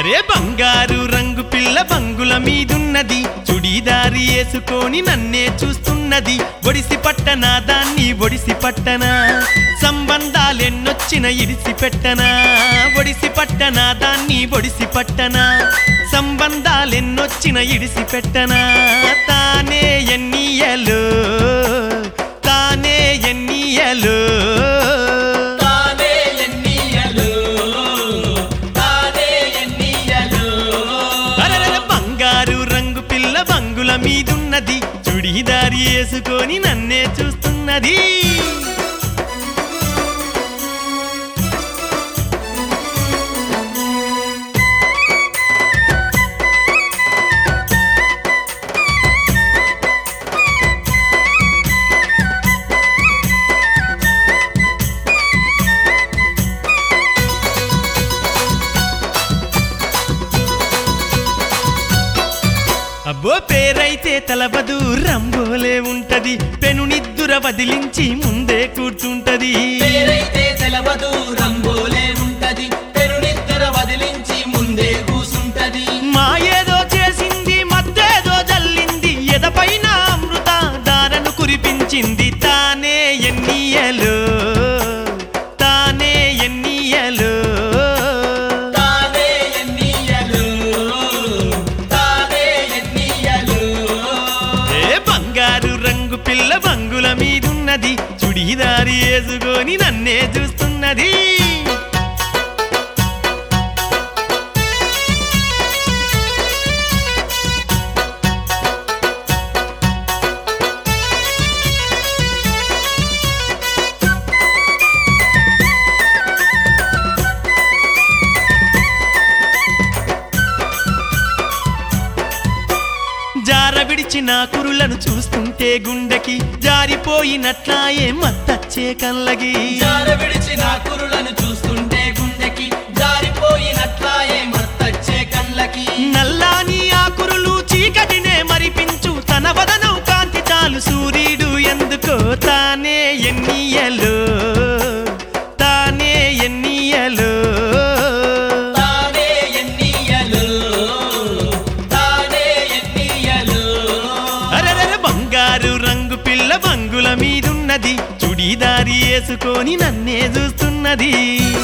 అరే బంగారు రంగు పిల్ల బంగుల మీదున్నది చుడీదారి వేసుకొని నన్నే చూస్తున్నది ఒడిసి పట్టనా దాన్ని ఒడిసి పట్టనా సంబంధాలెన్నొచ్చిన ఇడిసి పెట్టనా ఒడిసి పట్టనా దాన్ని ఒడిసి పట్టనా సంబంధాలెన్నొచ్చిన ఇడిసి పెట్టనా తానే ఎన్నియలో తానే ఎన్నియలో తానే ఎన్నియలు తానే ఎన్నియలు అరరర బంగారు రంగు పిల్ల బంగుల మీదున్నది చుడీదారి వేసుకొని నన్నే చూస్తున్నది అబ్బో పేరైతే తలబదు రంబోలే ఉంటది పెనునిద్దుర వదిలించి ముందే కూర్చుంటది పేరైతే తెలవదు రంగోలే ఉంటది పెరునిద్దర వదిలించి ముందే కూసుంటది మాయేదో చేసింది మత్తేదో జల్లింది ఎదపైన అమృత దారను కురిపించింది తానే ఎన్నియలు తానే ఎన్నియలు తానే ఎన్నియలు తానే ఎన్నియలు ఏ బంగారు రంగు పిల్ల బంగుల మీదున్నది చుడీదారి వేసుకొని నన్నే చూస్తున్నది జార విడిచిన కురులను చూస్తుంటే గుండెకి జారిపోయినట్లాయే మత్తచ్చే కళ్ళగి జార విడిచిన కురులను చూస్తుంటే గుండెకి జారిపోయినట్లాయే మత్తచ్చే కళ్ళకి నల్లాని ఆ కురులు చీకటినే మరిపించు తన వదనం కాంతి చాలు సూర్యుడు ఎందుకో తానే ఎన్నియలు తానే ఎన్నియలు తానే ఎన్నియలు తానే ఎన్నియలు అరెరెరె బంగారు రంగు పిల్ల బంగుల మీదున్నది చుడీదారి వేసుకొని నన్నే చూస్తున్నది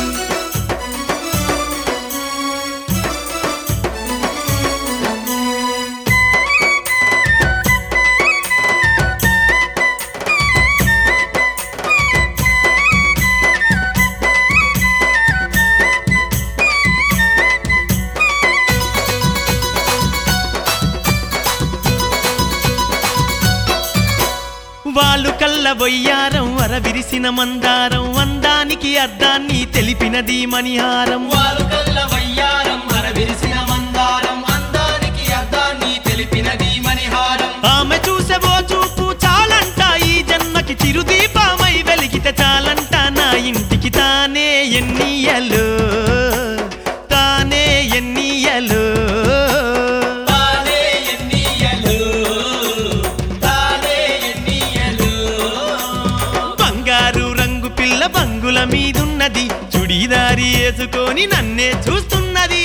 వాళ్ళు కళ్ళ బొయ్యారం వరవిరిసిన మందారం అందానికి అర్థాన్ని తెలిపినది మణిహారం వారు కళ్ళ వయ్యారం మరవిరిసిన మందారం అందానికి అర్థాన్ని తెలిపినది మణిహారం ఆమె చూసెవో చూపు చాలంట ఈ జన్మకి చిరుదీపమై వెలిగితే చాలంట నా ఇంటికి తానే ఎన్నియలు తానే ఎన్నియలు తానే ఎన్నియలు తానే ఎన్నియలు బంగారు రంగు పిల్ల బంగుల మీదున్నది చుడీదారి వేసుకొని నన్నే చూస్తున్నది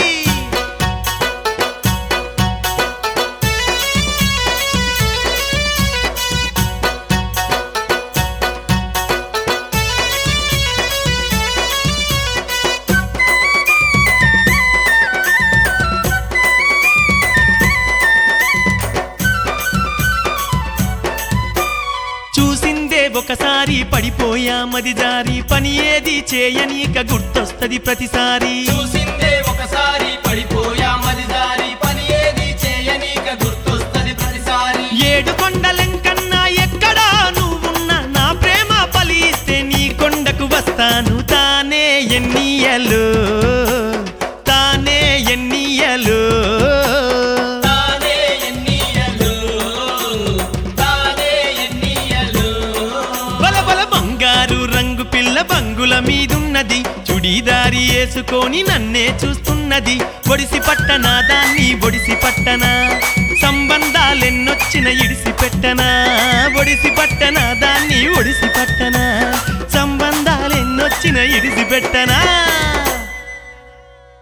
చూసిందే ఒకసారి పడిపోయామది జారి పని ఏది చేయనీక గుర్తొస్తది ప్రతిసారి చూసిందే ఒకసారి పడిపోయా మరి దారి పని ఏది చేయనీక గుర్తొస్తది ప్రతిసారి ఏడు కొండలెంకన్నా ఎక్కడా నువ్వున్నా నా ప్రేమ ఫలిస్తే నీ కొండకు వస్తాను తానే ఎన్నియలు తానే ఎన్నియలు తానే ఎన్నియలు తానే ఎన్నియలు బల బల బంగారు రంగు పిల్ల బంగుల మీదున్నది చుడీదారి వేసుకొని నన్నే చూస్తున్నది ఒడిసి పట్టనా దాన్ని ఒడిసి పట్టనా సంబంధాలెన్నొచ్చిన ఇడిసి పెట్టనా ఒడిసి పట్టనా దాన్ని ఒడిసి పట్టనా సంబంధాలెన్నొచ్చిన ఇడిసి పెట్టనా